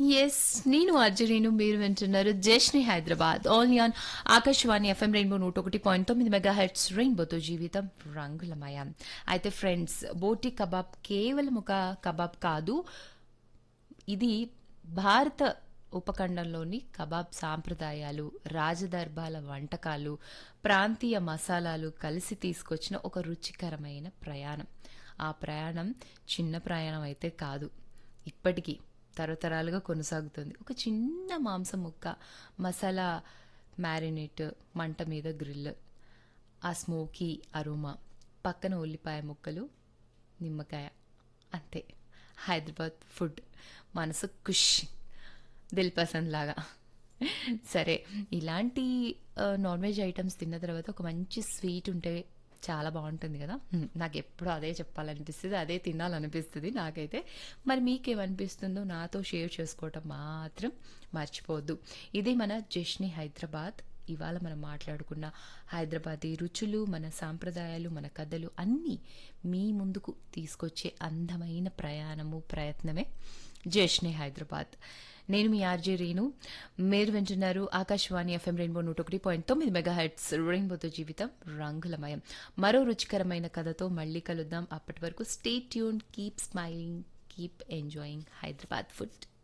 yes నేను అర్జునీను మీరు వింటున్నారు జష్ని Hyderabad only on Akashvani FM rainbow నూట ఒకటి పాయింట్ తొమ్మిది మెగా హెడ్స్ రెయిన్బోతో జీవితం రంగులమయం అయితే ఫ్రెండ్స్ బోటి కబాబ్ కేవలం ఒక కబాబ్ కాదు ఇది భారత ఉపఖండంలోని కబాబ్ సాంప్రదాయాలు రాజదర్బాల వంటకాలు ప్రాంతీయ మసాలాలు కలిసి తీసుకొచ్చిన ఒక రుచికరమైన ప్రయాణం ఆ ప్రయాణం చిన్న ప్రయాణం అయితే కాదు ఇప్పటికీ తరతరాలుగా కొనసాగుతుంది ఒక చిన్న మాంసం ముక్క మసాలా మ్యారినేట్ మంట మీద గ్రిల్ ఆ స్మోకీ అరోమా పక్కన ఉల్లిపాయ ముక్కలు నిమ్మకాయ అంతే హైదరాబాద్ ఫుడ్ మనసు ఖుష్ దిల్ పసంద్ లాగా సరే ఇలాంటి నాన్ వెజ్ ఐటమ్స్ తిన్న తర్వాత ఒక మంచి స్వీట్ ఉంటే చాలా బాగుంటుంది కదా హ్మ్, నాకు ఎప్పుడు అదే చెప్పాలనిపిస్తుంది అదే తినాలనిపిస్తుంది నాకైతే మరి మీకేమనిపిస్తుందో నాతో షేర్ చేసుకోవటం మాత్రం మర్చిపోవద్దు ఇది మన జష్ని హైదరాబాద్ ఇవాళ మనం మాట్లాడుకున్న హైదరాబాదీ రుచులు మన సాంప్రదాయాలు మన కథలు అన్నీ మీ ముందుకు తీసుకొచ్చే అందమైన ప్రయాణము ప్రయత్నమే జష్ని హైదరాబాద్ నేను మీ ఆర్జే రేణు మీరు వింటున్నారు ఆకాశవాణి ఎఫ్ఎం రెయిన్బో నూట ఒకటి పాయింట్ తొమ్మిది మెగా హెడ్స్ రెయిన్బోతో జీవితం రంగులమయం మరో రుచికరమైన కథతో మళ్ళీ కలుద్దాం అప్పటి వరకు stay tune keep smiling keep enjoying Hyderabad food